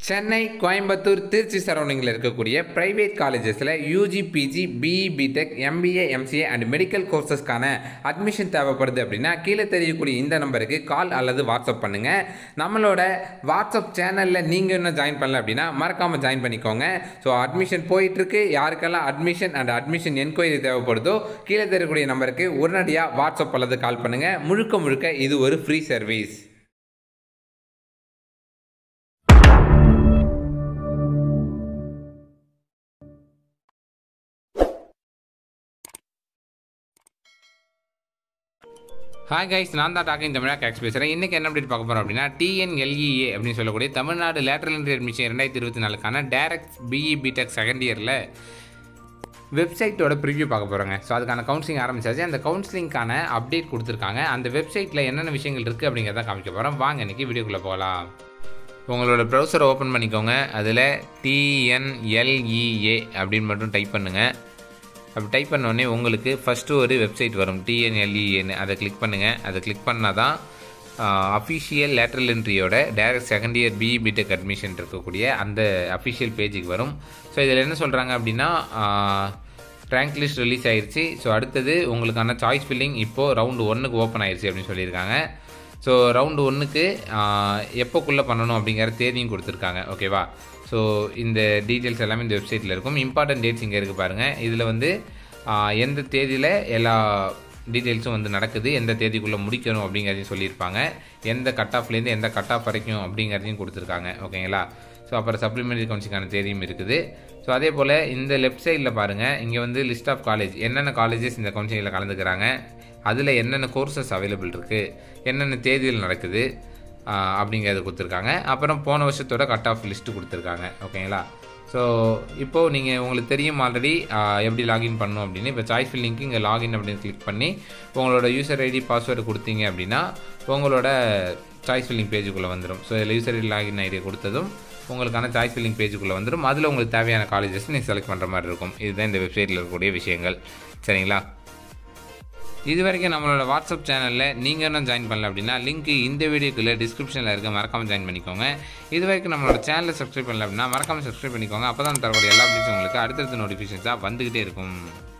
சென்னை கோயம்புத்தூர் திருச்சி சரௌண்டிங்கில் இருக்கக்கூடிய ப்ரைவேட் காலேஜஸில் UG PG BE BTech MBA MCA and medical கோர்சஸ்க்கான அட்மிஷன் தேவைப்படுது அப்படின்னா கீழே தெரியக்கூடிய இந்த நம்பருக்கு கால் அல்லது வாட்ஸ்அப் பண்ணுங்கள் நம்மளோட வாட்ஸ்அப் சேனலில் நீங்கள் இன்னும் ஜாயின் பண்ணல அப்படின்னா மறக்காமல் ஜாயின் பண்ணிக்கோங்க ஸோ அட்மிஷன் போயிட்டுருக்கு யாருக்கெல்லாம் அட்மிஷன் அண்ட் அட்மிஷன் என்கொயரி தேவைப்படுதோ கீழே தெரியக்கூடிய நம்பருக்கு உடனடியாக வாட்ஸ்அப் அல்லது கால் பண்ணுங்கள் முழுக்க முழுக்க இது ஒரு ஃப்ரீ சர்வீஸ் ஹாய் கைஸ் நான் தான் டாக்கிங் தமிழா கேக்ஸ் பேசுகிறேன் இன்றைக்கி என்ன அப்டேட் பார்க்க போகிறோம் அப்படின்னா டிஎன்எல்இஏ அப்படின்னு சொல்லக்கூடிய தமிழ்நாடு லேட்டரல் என்ட்ரி அட்மிஷன் ரெண்டாயிரத்தி இருபத்தி நாலுக்கான டேரக்ட் பிஇ பிடெக் செகண்ட் இயரில் வெப்சைட்டோட ப்ரிவ்யூ பார்க்க போகிறோங்க ஸோ அதுக்கான கவுன்சிலிங் ஆரம்பிச்சாச்சு அந்த கவுன்சிலிங்க்கான அப்டேட் கொடுத்துருக்காங்க அந்த வெப்சைட்டில் என்னென்ன விஷயங்கள் இருக்குது அப்படிங்கிறத காமிக்க போகிறோம் வாங்க இன்றைக்கி வீடியோக்குள்ளே போகலாம் உங்களோட ப்ரௌசரை ஓப்பன் பண்ணிக்கோங்க அதில் டிஎன்எல்இஏ அப்படின்னு மட்டும் டைப் பண்ணுங்கள் அப்படி டைப் பண்ணோடனே உங்களுக்கு ஃபஸ்ட்டு ஒரு வெப்சைட் வரும் டிஎன்எல்இஏன்னு அதை கிளிக் பண்ணுங்கள் அதை கிளிக் பண்ணால் தான் அஃபிஷியல் லேட்ரல் என்ட்ரியோட direct second year BE BTech admission இருக்கக்கூடிய அந்த அஃபிஷியல் பேஜுக்கு வரும் ஸோ இதில் என்ன சொல்கிறாங்க அப்படின்னா ரேங்க் லிஸ்ட் ரிலீஸ் ஆயிடுச்சு ஸோ அடுத்தது உங்களுக்கான சாய்ஸ் ஃபில்லிங் இப்போது ரவுண்டு ஒன்றுக்கு ஓப்பன் ஆயிடுச்சு அப்படின்னு சொல்லியிருக்காங்க ஸோ ரவுண்டு ஒன்றுக்கு எப்போக்குள்ளே பண்ணணும் அப்படிங்கிற தேதியும் கொடுத்துருக்காங்க ஓகேவா ஸோ இந்த டீட்டெயில்ஸ் எல்லாமே இந்த வெப்சைட்டில் இருக்கும் இம்பார்ட்டன்ட் டேட்ஸ் இங்கே இருக்குது பாருங்கள் இதில் வந்து எந்த தேதியில் எல்லா டீட்டெயில்ஸும் வந்து நடக்குது எந்த தேதிக்குள்ளே முடிக்கணும் அப்படிங்கிறதையும் சொல்லியிருப்பாங்க எந்த கட் ஆஃப்லேருந்து எந்த கட் ஆஃப் வரைக்கும் அப்படிங்கிறதையும் கொடுத்துருக்காங்க ஓகேங்களா ஸோ அப்புறம் சப்ளிமெண்ட்ரி கவுன்சிலுக்கான தேதியும் இருக்குது ஸோ அதே போல் இந்த லெஃப்ட் சைடில் பாருங்கள் இங்கே வந்து லிஸ்ட் ஆஃப் காலேஜ் என்னென்ன காலேஜஸ் இந்த கவுன்சிலிங்கில் கலந்துக்கிறாங்க அதில் என்னென்ன கோர்சஸ் அவைலபிள் இருக்குது என்னென்ன தேதியில் நடக்குது அப்படிங்கிறத கொடுத்துருக்காங்க அப்புறம் போன வருஷத்தோட கட் ஆஃப் லிஸ்ட்டு கொடுத்துருக்காங்க ஓகேங்களா ஸோ இப்போது நீங்கள் உங்களுக்கு தெரியும் ஆல்ரெடி எப்படி லாகின் பண்ணணும் அப்படின்னு இப்போ சாய்ஸ் ஃபில்லிங்க்கு இங்கே லாகின் அப்படின்னு கிளிக் பண்ணி உங்களோட யூசர் ஐடி பாஸ்வேர்டு கொடுத்தீங்க அப்படின்னா உங்களோட சாய்ஸ் ஃபில்லிங் பேஜுக்குள்ளே வந்துடும் ஸோ இதில் யூசர் ஐடி லாகின் ஐடியை கொடுத்ததும் உங்களுக்கான சாய்ஸ் ஃபில்லிங் பேஜுக்குள்ளே வந்துடும் அதில் உங்களுக்கு தேவையான காலேஜஸ் நீங்கள் செலக்ட் பண்ணுற மாதிரி இருக்கும் இதுதான் இந்த வெப்சைட்டில் இருக்கக்கூடிய விஷயங்கள் சரிங்களா இது வரைக்கும் நம்மளோட வாட்ஸ்அப் சேனலில் நீங்கள் இன்னும் ஜாயின் பண்ணல அப்படின்னா லிங்க் இந்த வீடியோக்குள்ளே டிஸ்கிரிப்ஷனில் இருக்க மறக்காமல் ஜாயின் பண்ணிக்கோங்க இது வரைக்கும் நம்மளோட சேனலை சப்ஸ்கிரைப் பண்ணல அப்படின்னா மறக்காமல் சப்ஸ்கிரைப் பண்ணிக்கோங்க அப்போ தான் தரக்கூடிய எல்லா அப்டேட்ஸும் உங்களுக்கு அடுத்தடுத்த நோட்டிஃபிகேஷன்ஸாக வந்துக்கிட்டே இருக்கும்